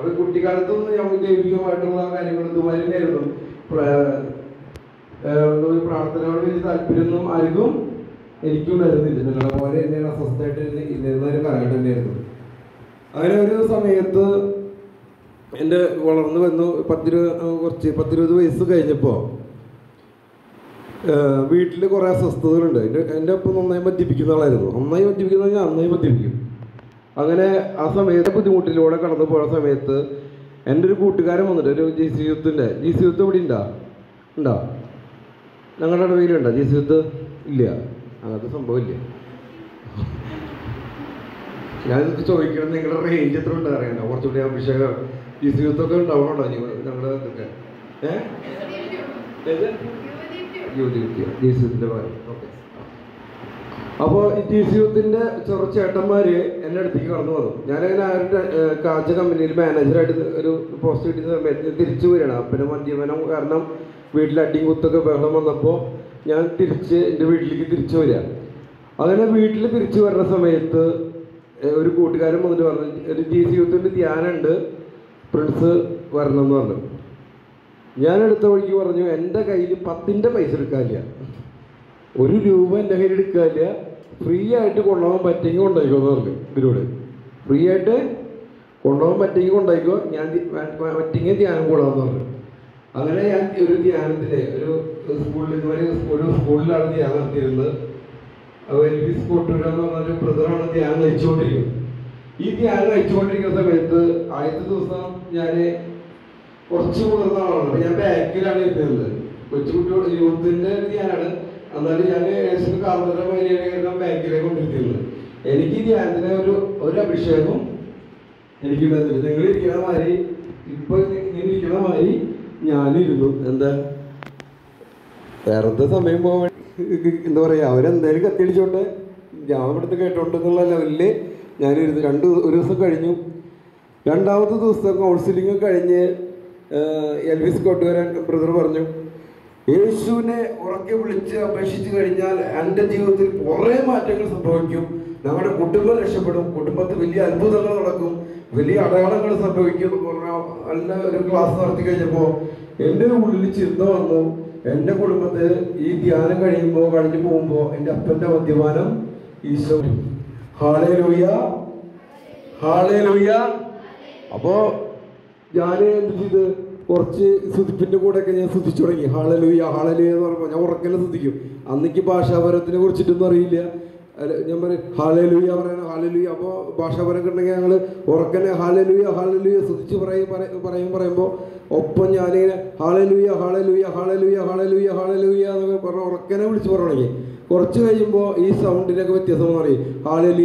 അപ്പൊ കുട്ടിക്കാലത്തൊന്നും ഞാൻ ദൈവികമായിട്ടുള്ള കാര്യങ്ങൾ ഇതുമാതിരി തന്നെയായിരുന്നു പ്ര- ഏഹ് എന്താ പറയുക, പ്രാർത്ഥനയോട് വലിയ താല്പര്യമൊന്നും ആർക്കും എനിക്കും വരുന്നില്ല നിങ്ങളെ പോലെ തന്നെയാണ് അസ്വസ്ഥമായിട്ട് ഇരുന്ന് ഇരുന്നിരുന്ന ഒരു കാലഘട്ടം തന്നെയായിരുന്നു അങ്ങനെ ഒരു സമയത്ത് എൻ്റെ വളർന്നു വന്നു പത്തിരു കുറച്ച് പത്തിരുപത് വയസ്സ് കഴിഞ്ഞപ്പോൾ വീട്ടിൽ കുറേ അസ്വസ്ഥതകളുണ്ട് എൻ്റെ എൻ്റെ ഒപ്പം നന്നായി മദ്യപിക്കുന്ന ആളായിരുന്നു നന്നായി മദ്യപിക്കുന്ന ഞാൻ നന്നായി മദ്യപിക്കും അങ്ങനെ ആ സമയത്ത് ബുദ്ധിമുട്ടിലൂടെ കടന്നു പോയ സമയത്ത് എൻ്റെ ഒരു കൂട്ടുകാരൻ വന്നിട്ട് ഒരു ജി സി യുത്തിൻ്റെ ജി സി യുത്ത് ഇവിടെ ഉണ്ടോ ഉണ്ടോ ഞങ്ങളുടെ ഇടവയിലുണ്ടോ ജി സി യുത്ത് ഇല്ല അങ്ങനത്തെ സംഭവം ഇല്ല ഞാൻ ചോദിക്കണം നിങ്ങളുടെ റേഞ്ച് എത്ര ഉണ്ട് അറിയണ്ട കുറച്ചുകൂടി അഭിഷേകം ജി സി യുത്തൊക്കെ ഉണ്ടാവണോ ഞങ്ങളുടെ ഇതൊക്കെ ഏഹ് ഏത് യുവതി വിദ്യ ജി സി യുത്തിൻ്റെ ഭാഗം ഓക്കെ അപ്പോൾ ഈ ടി സി യുത്തിൻ്റെ ചെറു ചേട്ടന്മാര് എൻ്റെ അടുത്തേക്ക് കടന്നു വന്നു ഞാനങ്ങനെ ആരുടെ കാഴ്ച കമ്പനിയിൽ മാനേജറായിട്ട് ഒരു പോസ്റ്റ് കിട്ടിയ സമയത്ത് ഞാൻ തിരിച്ചു വരികയാണ് അപ്പനെ മദ്യപനം കാരണം വീട്ടിൽ അടിയും കുത്തൊക്കെ ബഹളം വന്നപ്പോൾ ഞാൻ തിരിച്ച് എൻ്റെ വീട്ടിലേക്ക് തിരിച്ചു വരിക അങ്ങനെ വീട്ടിൽ തിരിച്ചു വരുന്ന സമയത്ത് ഏഹ്, ഒരു കൂട്ടുകാരൻ വന്നിട്ട് പറഞ്ഞു ഒരു ജി സി യുത്തിൻ്റെ ധ്യാനമുണ്ട് പ്രിൻസ് വരണം എന്ന് പറഞ്ഞു ഞാൻ എടുത്ത വഴിക്ക് പറഞ്ഞു എൻ്റെ കയ്യിൽ പത്തിൻ്റെ പൈസ എടുക്കാനില്ല ഒരു രൂപ എൻ്റെ കയ്യിൽ എടുക്കാനില്ല ഫ്രീ ആയിട്ട് കൊണ്ടുപോകാൻ പറ്റുമെങ്കിൽ കൊണ്ടുപോയിക്കോ എന്ന് പറഞ്ഞു ഇവരോട് ഫ്രീ ആയിട്ട് കൊണ്ടുപോകാൻ പറ്റുമെങ്കിൽ കൊണ്ടുപോയിക്കോ ഞാൻ തി- പ- പറ്റുമെങ്കിൽ ധ്യാനം കൂടാന്ന് പറഞ്ഞു അങ്ങനെ ഞാൻ ഒരു ധ്യാനത്തിലെ ഒരു സ്കൂളിൽ ഇതുവരെ ഒരു സ്കൂളിലാണ് ധ്യാനം നടത്തിയിരുന്നത് അപ്പോൾ എൽ പി കോട്ടൂര എന്ന് പറഞ്ഞൊരു ബ്രദറാണ് ധ്യാനം നയിച്ചുകൊണ്ടിരിക്കുന്നത് ഈ ധ്യാനം നയിച്ചുകൊണ്ടിരിക്കുന്ന സമയത്ത് ആദ്യത്തെ ദിവസം ഞാൻ കുറച്ച് മുതിർന്ന ആളാണ് അപ്പൊ ഞാൻ ബാക്കിലാണ് ഇരുന്നത് കൊച്ചുകുട്ടിയോട് യൂത്തിന്റെ ഒരു ധ്യാനാണ് എന്നാലും ഞാൻ ഏകദേശം കാർന്നര മര്യാദ ബാക്കിലേക്ക് കൊണ്ടിരിക്കുന്നത് എനിക്ക് ഈ ധ്യാനത്തിന് ഒരു ഒരു അഭിഷേകം എനിക്ക് ഉണ്ടായിരുന്നില്ല നിങ്ങൾ ഇരിക്കണ മാതിരി ഇപ്പൊ ഇങ്ങനെ ഇരിക്കണ മാതിരി ഞാനിരുന്നു എന്താ വേറെന്താ സമയം പോകാൻ എന്താ പറയാ അവരെന്തായാലും കത്തിയടിച്ചോണ്ട് ഞാൻ ഇവിടുത്തെ കേട്ടോണ്ടെന്നുള്ള ലെവലില് ഞാനിരുന്നു രണ്ട് ദിവ- ഒരു ദിവസം കഴിഞ്ഞു രണ്ടാമത്തെ ദിവസത്തെ കൗൺസിലിംഗ് കഴിഞ്ഞ് ഏഹ്, എൽവിസ് കൊട്ടുവരാൻ ബ്രദർ പറഞ്ഞു യേശുവിനെ ഉറക്കെ വിളിച്ച് അപേക്ഷിച്ച് കഴിഞ്ഞാൽ എൻ്റെ ജീവിതത്തിൽ കുറേ മാറ്റങ്ങൾ സംഭവിക്കും ഞങ്ങളുടെ കുടുംബം രക്ഷപ്പെടും കുടുംബത്തിൽ വലിയ അത്ഭുതങ്ങൾ നടക്കും വലിയ അടയാളങ്ങൾ സംഭവിക്കും എന്ന് പറഞ്ഞ നല്ല ഒരു ക്ലാസ് നടത്തി കഴിഞ്ഞപ്പോൾ എൻ്റെ ഉള്ളിൽ ചിന്ത വന്നു എൻ്റെ കുടുംബത്തിൽ ഈ ധ്യാനം കഴിയുമ്പോൾ കഴിഞ്ഞു പോകുമ്പോൾ എൻ്റെ അപ്പൻ്റെ മദ്യപാനം ഈശോ ഹാളേ ലൂയ ഹാളേ ലൂയ അപ്പോ ഞാൻ എന്ത് ചെയ്ത് കുറച്ച് സുതിപ്പിന്റെ കൂടെ ഒക്കെ ഞാൻ ശ്രദ്ധിച്ചു തുടങ്ങി ഹാളലുയ ഹാളലുയ എന്ന് പറയുമ്പോൾ ഞാൻ ഉറക്കനെ ശ്രദ്ധിക്കും അന്നിക്ക് ഭാഷാപരത്തിനെ കുറിച്ചിട്ടൊന്നും അറിയില്ല അല്ല, ഞാൻ പറയും ഹാളലുയ പറയണം ഹാളലുയ അപ്പോൾ ഭാഷാപരം ഉണ്ടെങ്കിൽ ഞങ്ങൾ ഉറക്കനെ ഹാളലുയ ഹാളലുയ ശ്രദ്ധിച്ച് പറയും പറയും പറയും പറയുമ്പോൾ ഒപ്പം ഞാനിങ്ങനെ ഹാളലുയ ഹാളലുയ ഹാളലുയ ഹാളലുയ ഹാളലുയ എന്നൊക്കെ പറഞ്ഞ് ഉറക്കനെ വിളിച്ച് പറഞ്ഞു തുടങ്ങി കുറച്ച് കഴിയുമ്പോൾ ഈ സൗണ്ടിനൊക്കെ വ്യത്യാസം പറയും ഹാളലി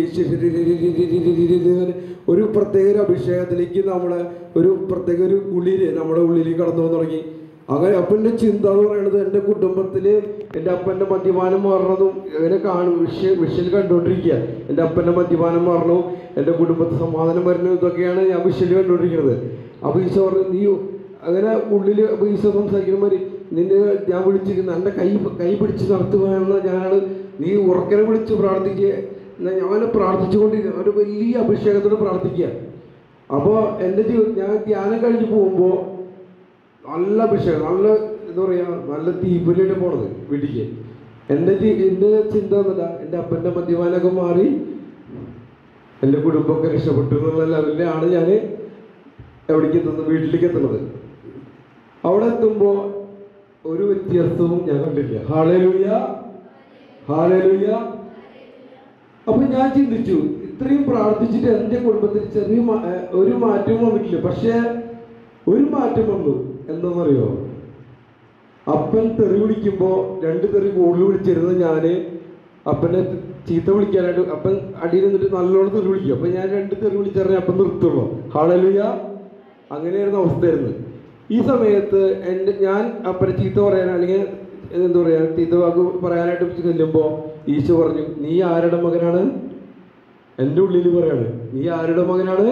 ഒരു പ്രത്യേക ഒരു അഭിഷേകത്തിലേക്ക് നമ്മുടെ ഒരു പ്രത്യേക ഒരു ഉള്ളില് നമ്മുടെ ഉള്ളിലേക്ക് കടന്നു വന്ന് തുടങ്ങി അങ്ങനെ അപ്പൻ്റെ ചിന്ത എന്ന് പറയുന്നത് എൻ്റെ കുടുംബത്തിൽ എൻ്റെ അപ്പൻ്റെ മദ്യപാനം മാറണതും ഇങ്ങനെ കാണും വിഷയ വിഷയിൽ കണ്ടുകൊണ്ടിരിക്കുക എൻ്റെ അപ്പൻ്റെ മദ്യപാനം മാറണവും എൻ്റെ കുടുംബത്തിൽ സമാധാനം വരുന്നതും ഇതൊക്കെയാണ് ഞാൻ വിഷയിൽ കണ്ടുകൊണ്ടിരിക്കുന്നത് അപ്പോൾ ഈശോ പറഞ്ഞു നീ അങ്ങനെ ഉള്ളിൽ അപ്പോൾ ഈശോ സംസാരിക്കുന്ന മാതിരി നിന്നെ ഞാൻ വിളിച്ചിരിക്കുന്നു എൻ്റെ കൈ കൈ പിടിച്ച് നടത്തുകയെന്ന് ഞാനാണ് നീ ഉറക്കനെ വിളിച്ച് പ്രാർത്ഥിക്കുക എന്നാ ഞാൻ പ്രാർത്ഥിച്ചുകൊണ്ടിരിക്കുക ഒരു വലിയ അഭിഷേകത്തോട് പ്രാർത്ഥിക്കുക അപ്പോൾ എൻ്റെ ജീവിതം ഞാൻ ധ്യാനം കഴിഞ്ഞ് പോകുമ്പോൾ നല്ല അഭിഷേകം നല്ല എന്താ പറയുക നല്ല തീപ്പൊലിയായിട്ട് പോണത് വീട്ടിലേക്ക് എൻ്റെ ജീ- എൻ്റെ ചിന്ത എന്നിട്ടാ എൻ്റെ അപ്പൻ്റെ മദ്യപാനമൊക്കെ മാറി എൻ്റെ കുടുംബമൊക്കെ രക്ഷപ്പെട്ടു എന്നുള്ള ലെവലിലാണ് ഞാൻ എവിടേക്ക് എത്തുന്നത് വീട്ടിലേക്ക് എത്തുന്നത് അവിടെ എത്തുമ്പോൾ ഒരു വ്യത്യാസവും ഞാൻ കണ്ടില്ല ഹാളേലൂയ ഹാളേലൂയ അപ്പൊ ഞാൻ ചിന്തിച്ചു ഇത്രയും പ്രാർത്ഥിച്ചിട്ട് എൻ്റെ കുടുംബത്തിൽ ചെറിയ മാ- ഏ, ഒരു മാറ്റവും വന്നിട്ടില്ല പക്ഷേ ഒരു മാറ്റം വന്നു എന്താണെന്നറിയോ അപ്പൻ തെറി വിളിക്കുമ്പോൾ രണ്ട് തെറി കൂടുതൽ വിളിച്ചിരുന്നത് ഞാന് അപ്പനെ ചീത്ത വിളിക്കാനായിട്ട് അപ്പൻ അടിയിൽ നിന്നിട്ട് നല്ലോണം തെറി വിളിക്കും അപ്പൊ ഞാൻ രണ്ട് തെറി വിളിച്ചറിഞ്ഞ അപ്പം നിർത്തുള്ളൂ ഹാളലുയ അങ്ങനെയായിരുന്നു അവസ്ഥയായിരുന്നു ഈ സമയത്ത് എൻ്റെ ഞാൻ അപ്പനെ ചീത്ത പറയാൻ അല്ലെങ്കിൽ എന്താ പറയാ ചീത്ത വാക്ക് പറയാനായിട്ട് ചെല്ലുമ്പോൾ ഈശോ പറഞ്ഞു നീ ആരുടെ മകനാണ് എൻ്റെ ഉള്ളിൽ പറയാണ് നീ ആരുടെ മകനാണ്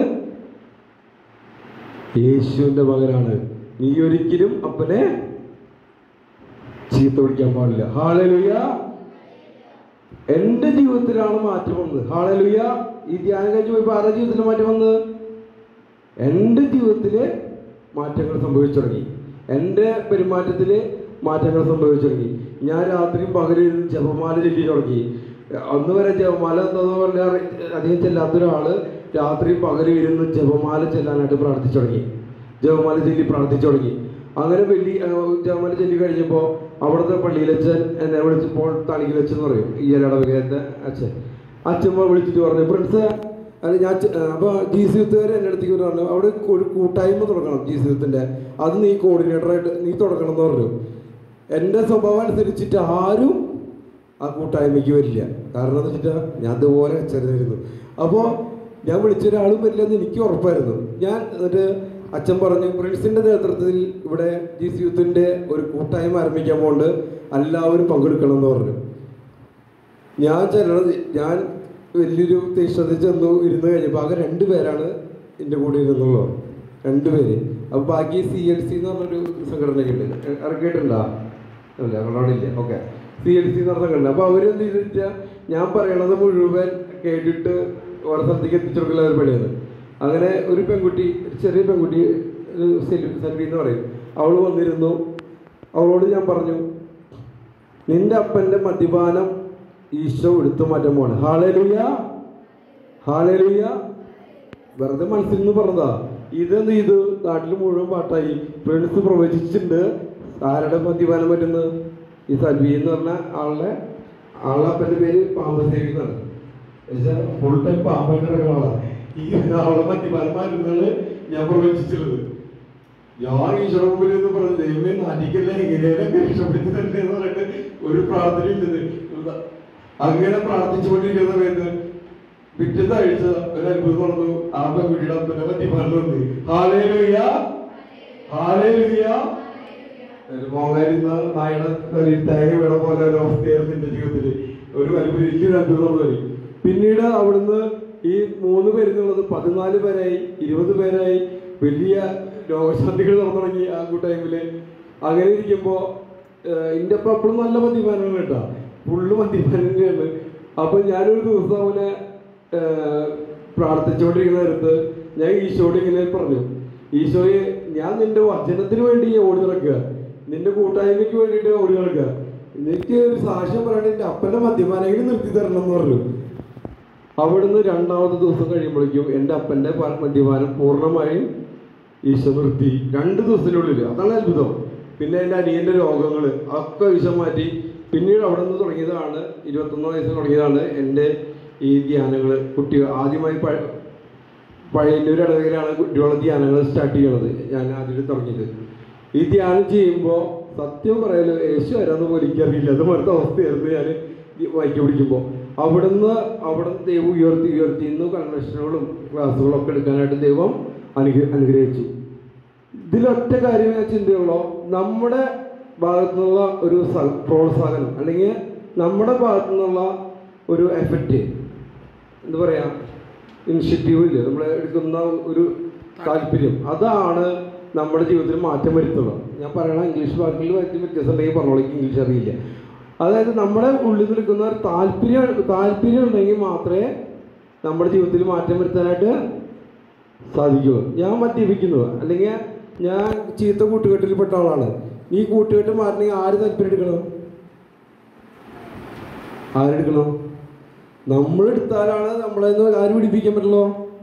യേശുവിൻ്റെ മകനാണ് നീ ഒരിക്കലും അപ്പനെ ചീത്ത വിളിക്കാൻ പാടില്ല ഹാളലുയ എൻ്റെ ജീവിതത്തിലാണ് മാറ്റം വന്നത് ഹാളലുയ ഈ ധ്യാനം കഴിച്ച് പോയപ്പോൾ ആരുടെ ജീവിതത്തിൽ മാറ്റം വന്നത് എൻ്റെ ജീവിതത്തിൽ മാറ്റങ്ങൾ സംഭവിച്ചു തുടങ്ങി എൻ്റെ പെരുമാറ്റത്തിൽ മാറ്റങ്ങൾ സംഭവിച്ചു തുടങ്ങി ഞാൻ രാത്രിയും പകലും ജപമാല ചൊല്ലി തുടങ്ങി അന്ന് വരെ ജപമാല എന്താന്ന് പറഞ്ഞാൽ അധികം ചെല്ലാത്ത ഒരാൾ രാത്രിയും പകലും ഇരുന്ന് ജപമാല ചെല്ലാനായിട്ട് പ്രാർത്ഥിച്ചു തുടങ്ങി ജപമാല ചൊല്ലി പ്രാർത്ഥിച്ചു തുടങ്ങി അങ്ങനെ വലിയ ജപമാല ചൊല്ലി കഴിഞ്ഞപ്പോൾ അവിടുത്തെ പള്ളിയിലച്ഛൻ എന്നെ വിളിച്ചപ്പോൾ തണിക്കിലച്ഛൻ എന്ന് പറയും ഈ ഇടവകത്തെ അച്ഛൻ അച്ഛമ്മ വിളിച്ചിട്ട് പറഞ്ഞു പ്രിൻസ് അല്ല ഞാൻ ചെ- അപ്പൊ ജി സി യുത്തുകാർ എൻ്റെ അടുത്തേക്ക് പറഞ്ഞു അവിടെ ഒരു കൂട്ടായ്മ തുടങ്ങണം ജി സി യുത്തിന്റെ അത് നീ കോർഡിനേറ്ററായിട്ട് നീ തുടങ്ങണം എന്ന് പറഞ്ഞു എൻ്റെ സ്വഭാവം അനുസരിച്ചിട്ട് ആരും ആ കൂട്ടായ്മയ്ക്ക് വരില്ല കാരണം എന്ന് വെച്ചിട്ടാ ഞാൻ അതുപോലെ ചെറുതായിരുന്നു അപ്പോൾ ഞാൻ വിളിച്ച ഒരാളും വരില്ലെന്ന് എനിക്ക് ഉറപ്പായിരുന്നു ഞാൻ എന്നിട്ട് അച്ഛൻ പറഞ്ഞു പ്രിൻസിന്റെ നേതൃത്വത്തിൽ ഇവിടെ ജി സി യുത്തിന്റെ ഒരു കൂട്ടായ്മ ആരംഭിക്കാൻ പോകുന്നുണ്ട് എല്ലാവരും പങ്കെടുക്കണം എന്ന് പറഞ്ഞു ഞാൻ ചെല്ലണത് ഞാൻ വലിയൊരു തീഷ്ണത്തിൽ ചെന്നു ഇരുന്ന് കഴിഞ്ഞപ്പോൾ ആകെ രണ്ട് പേരാണ് എൻ്റെ കൂടെ ഇരുന്നുള്ളൂ രണ്ട് പേര് അപ്പോൾ ബാക്കി സി എൽ സി എന്ന് പറഞ്ഞൊരു സംഘടനയുണ്ട് ഇറക്കിയിട്ടുണ്ടോ അല്ല ഞങ്ങളവിടില്ല ഓക്കെ സി എൽ സി എന്ന് പറഞ്ഞ സംഘടന അപ്പോൾ അവരെന്ത് ചെയ്തിട്ടാ ഞാൻ പറയണത് മുഴുവൻ കേട്ടിട്ട് ഓരോ സ്ഥലത്തേക്ക് എത്തിച്ചു കൊടുക്കുന്ന ഒരു പണിയാണ് അങ്ങനെ ഒരു പെൺകുട്ടി ഒരു ചെറിയ പെൺകുട്ടി ഒരു സെൽവി സെൽവി എന്ന് പറയും അവൾ വന്നിരുന്നു അവളോട് ഞാൻ പറഞ്ഞു നിന്റെ അപ്പന്റെ മദ്യപാനം ഈശോ എടുത്തു മാറ്റാൻ പോവാണ് ഹാളേലുയ ഹാളേലുയ വെറുതെ മനസ്സിൽ നിന്ന് പറഞ്ഞതാ ഇതെന്ത് ചെയ്തു നാട്ടിൽ മുഴുവൻ പാട്ടായി പ്രിൻസ് പ്രവചിച്ചിട്ടുണ്ട് ആരുടെ മദ്യപാനം പറ്റുന്നത് ഈ സൽവി എന്ന് പറഞ്ഞ ആളുടെ ആളുടെ അപ്പന്റെ പേര് പാമ്പ് സേവി എന്നാണ് ഫുൾ ടൈം പാമ്പായിട്ട് കിടക്കുന്ന ആളാ ഈ ആളുടെ മദ്യപാനം മാറ്റുന്നതാണ് ഞാൻ പ്രവചിച്ചിട്ടുള്ളത് ഞാൻ ഈശ്വര മുമ്പിൽ എന്ന് പറഞ്ഞു ദൈവമേ നാട്ടിക്കല്ല എങ്ങനെയൊക്കെ രക്ഷപ്പെടുത്തി തന്നെ എന്ന് പറഞ്ഞിട്ട് ഒരു പ്രാർത്ഥന ഇല്ലത് അങ്ങനെ പ്രാർത്ഥിച്ചുകൊണ്ടിരിക്കുന്ന സമയത്ത് പിറ്റത്തെ ആഴ്ച ഒരു അത്ഭുതം നടന്നു ആ പെൺകുട്ടിയുടെ അപ്പനെ പറ്റി പറഞ്ഞു വന്നു ഹാലേലുയ ഹാലേലുയ ഒരു മോങ്ങായിരുന്ന നായുടെ ഒരു തേങ്ങ വീണ പോലെ ഒരു അവസ്ഥയായിരുന്നു എന്റെ ജീവിതത്തിൽ ഒരു അത്ഭുതം വലിയൊരു അത്ഭുതം വരും പിന്നീട് അവിടുന്ന് ഈ മൂന്ന് പേരെന്നുള്ളത് പതിനാല് പേരായി ഇരുപത് പേരായി വലിയ രോഗശാന്തികൾ നടന്നു തുടങ്ങി ആ കൂട്ടായ്മയില് അങ്ങനെ ഇരിക്കുമ്പോ ഏഹ്, ഇന്റെ ഒപ്പം അപ്പോഴും നല്ല മദ്യപാനമാണ് കേട്ടോ ഫുള്ള് മദ്യപാനങ്ങളാണ് അപ്പൊ ഞാനൊരു ദിവസം അവനെ ഏഹ്, പ്രാർത്ഥിച്ചുകൊണ്ടിരിക്കുന്ന നേരത്ത് ഞാൻ ഈശോയോട് ഇങ്ങനെ പറഞ്ഞു ഈശോയെ ഞാൻ നിന്റെ വചനത്തിന് വേണ്ടി ഓടി നടക്കുക നിന്റെ കൂട്ടായ്മയ്ക്ക് വേണ്ടിയിട്ട് ഓടി നടക്കുക എനിക്ക് ഒരു സാക്ഷ്യം പറയാണ്ട് എന്റെ അപ്പന്റെ മദ്യപാനെങ്കിലും നിർത്തി തരണം എന്ന് പറഞ്ഞു അവിടുന്ന് രണ്ടാമത്തെ ദിവസം കഴിയുമ്പോഴേക്കും എൻ്റെ അപ്പൻ്റെ പ- മദ്യപാനം പൂർണ്ണമായും ഈശോ നിർത്തി രണ്ട് ദിവസത്തിനുള്ളിൽ അതാണ് അത്ഭുതം പിന്നെ എൻ്റെ അനിയൻ്റെ രോഗങ്ങൾ ഒക്കെ ഈശോ മാറ്റി പിന്നീട് അവിടെ നിന്ന് തുടങ്ങിയതാണ് ഇരുപത്തൊന്ന് വയസ്സ് തുടങ്ങിയതാണ് എൻ്റെ ഈ ധ്യാനങ്ങൾ കുട്ടികൾ ആദ്യമായി പഴ പഴയന്നൂർ ഇടവകയിലാണ് കുട്ടികളുടെ ധ്യാനങ്ങൾ സ്റ്റാർട്ട് ചെയ്യണത് ഞാൻ ആദ്യം തുടങ്ങിയത് ഈ ധ്യാനം ചെയ്യുമ്പോൾ സത്യം പറയാലോ യേശു ആരാന്ന് പോലും എനിക്കറിയില്ല അത് മറുത്ത അവസ്ഥയായിരുന്നു ഞാൻ വായിക്കി പിടിക്കുമ്പോൾ അവിടുന്ന് അവിടുന്ന് ദൈവം ഉയർത്തി ഉയർത്തി ഇന്ന് കൺവെൻഷനുകളും ക്ലാസ്സുകളും ഒക്കെ എടുക്കാനായിട്ട് ദൈവം അനുഗ്ര അനുഗ്രഹിച്ചു ഇതിലൊറ്റ കാര്യമേ ചിന്തയുള്ളൂ നമ്മുടെ ഭാഗത്തു നിന്നുള്ള ഒരു സ- പ്രോത്സാഹനം അല്ലെങ്കിൽ നമ്മുടെ ഭാഗത്തു നിന്നുള്ള ഒരു എഫക്റ്റ് എന്താ പറയാ ഇനിഷ്യേറ്റീവ് ഇല്ലേ നമ്മൾ എടുക്കുന്ന ഒരു താല്പര്യം അതാണ് നമ്മുടെ ജീവിതത്തിൽ മാറ്റം വരുത്തുള്ളൂ ഞാൻ പറയണ ഇംഗ്ലീഷ് വാക്കിൽ വ്യത്യാസം ഉണ്ടെങ്കിൽ പറഞ്ഞോളൂ എനിക്ക് ഇംഗ്ലീഷ് അറിയില്ല അതായത് നമ്മുടെ ഉള്ളിൽ നിൽക്കുന്ന ഒരു താല്പര്യം താല്പര്യം ഉണ്ടെങ്കിൽ മാത്രമേ നമ്മുടെ ജീവിതത്തിൽ മാറ്റം വരുത്താനായിട്ട് സാധിക്കുള്ളൂ ഞാൻ മദ്യപിക്കുന്നു അല്ലെങ്കിൽ ഞാൻ ചീത്ത കൂട്ടുകെട്ടിൽപ്പെട്ട ആളാണ് ഈ കൂട്ടുകെട്ട് മാറണമെങ്കിൽ ആര് താല്പര്യം എടുക്കണം ആരെടുക്കണം നമ്മളെടുത്താലാണ് നമ്മളെ നിന്ന് ആര് പിടിപ്പിക്കാൻ പറ്റുള്ളൂ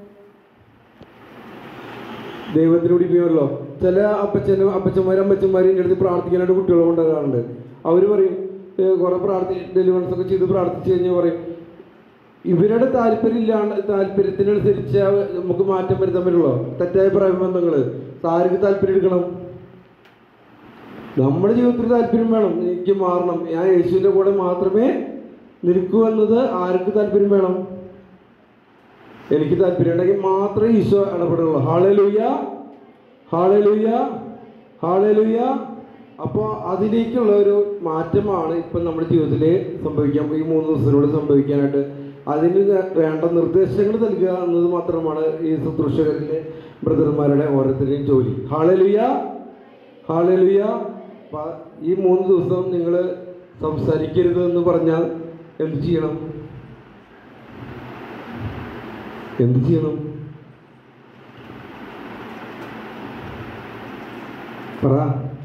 ദൈവത്തിന് പിടിപ്പിക്കാൻ പറ്റുള്ളൂ ചില അപ്പച്ചനും അപ്പച്ചന്മാരും അമ്മച്ചന്മാരും എൻ്റെ അടുത്ത് പ്രാർത്ഥിക്കാനായിട്ട് കുട്ടികളെ കൊണ്ടുവരാറുണ്ട് അവർ പറയും "ഏ, കുറെ പ്രാർത്ഥി ഡെലിവറൻസ് ഒക്കെ ചെയ്ത് പ്രാർത്ഥിച്ചു കഴിഞ്ഞാൽ പറയും ഇവരുടെ താല്പര്യം ഇല്ലാണ്ട് താല്പര്യത്തിനനുസരിച്ച് അവ- നമുക്ക് മാറ്റം വരുത്താൻ പറ്റുള്ളൂ തെറ്റായ പ്രബന്ധങ്ങൾ ആർക്ക് താല്പര്യം എടുക്കണം നമ്മുടെ ജീവിതത്തിൽ താല്പര്യം വേണം എനിക്ക് മാറണം ഞാൻ യേശുവിൻ്റെ കൂടെ മാത്രമേ നിൽക്കൂ എന്നത് ആർക്ക് താല്പര്യം വേണം എനിക്ക് താല്പര്യം ഉണ്ടെങ്കിൽ മാത്രമേ ഈശോ ഇടപെടുള്ളൂ ഹാളേലുയ്യ ഹാളേലുയ്യ ഹാളേലുയ്യ അപ്പോൾ അതിലേക്കുള്ള ഒരു മാറ്റമാണ് ഇപ്പം നമ്മുടെ ജീവിതത്തിൽ സംഭവിക്കാൻ ഈ മൂന്ന് ദിവസത്തിലൂടെ സംഭവിക്കാനായിട്ട് അതിന് വേണ്ട നിർദ്ദേശങ്ങൾ നൽകുക എന്നത് മാത്രമാണ് ഈ ശുശ്രൂഷകരിലെ ബ്രദർമാരുടെ ഓരോരുത്തരുടെയും ജോലി ഹാളേലുയ്യ ഹാളേലുയ്യ പ- ഈ മൂന്ന് ദിവസം നിങ്ങൾ സംസാരിക്കരുത് എന്ന് പറഞ്ഞാൽ എന്ത് ചെയ്യണം എന്ത് ചെയ്യണം പറ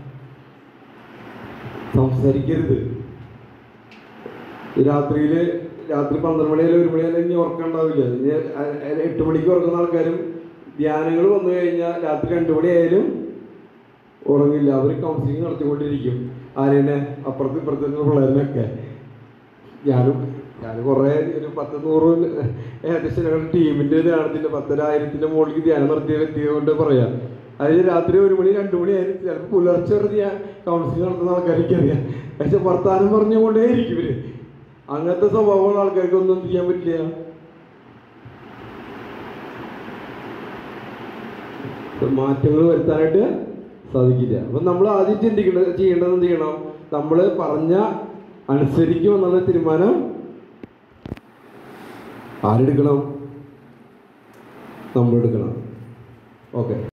സംസാരിക്കരുത് രാത്രിയിൽ രാത്രി പന്ത്രണ്ട് മണി അല്ലെങ്കിൽ ഒരു മണി അല്ലെങ്കിൽ ഇനി ഉറക്കം ഉണ്ടാവില്ല ഇനി അ- അ- എട്ട് മണിക്ക് ഉറങ്ങുന്ന ആൾക്കാരും ധ്യാനങ്ങൾ വന്നു കഴിഞ്ഞാൽ രാത്രി രണ്ട് മണി ആയാലും ഉറങ്ങില്ല അവർ കൗൺസിലിംഗ് നടത്തിക്കൊണ്ടിരിക്കും ആരെന്നെ അപ്പുറത്ത് ഇപ്പുറത്തെ പിള്ളേരിനൊക്കെ ഞാനും ഞാൻ കുറേ ഒരു പത്ത് നൂറ് ഏകദേശം ഞങ്ങളുടെ ടീമിൻ്റെ ധ്യാനത്തിൻ്റെ പത്തരായിരത്തിൻ്റെ മുകളിലേക്ക് ധ്യാനം നടത്തിയ വ്യക്തിയെ കൊണ്ട് പറയാം അതിന് രാത്രി ഒരു മണി രണ്ട് മണി ആയിരിക്കും ചിലപ്പോൾ പുലർച്ചെ വരെ ഞാൻ കൗൺസിലിംഗ് നടത്തുന്ന ആൾക്കാർക്ക് അറിയാം പക്ഷെ വർത്താനം പറഞ്ഞുകൊണ്ടേ ഇരിക്കും ഇവര് അങ്ങനത്തെ സ്വഭാവമുള്ള ആൾക്കാർക്കൊന്നും ചെയ്യാൻ പറ്റില്ല മാറ്റങ്ങൾ വരുത്താനായിട്ട് സാധിക്കില്ല അപ്പം നമ്മൾ ആദ്യം ചിന്തിക്കേണ്ടത് ചെയ്യേണ്ടത് എന്ത് ചെയ്യണം നമ്മൾ പറഞ്ഞ അനുസരിക്കും എന്നുള്ള തീരുമാനം ആരെടുക്കണം നമ്മളെടുക്കണം ഓക്കെ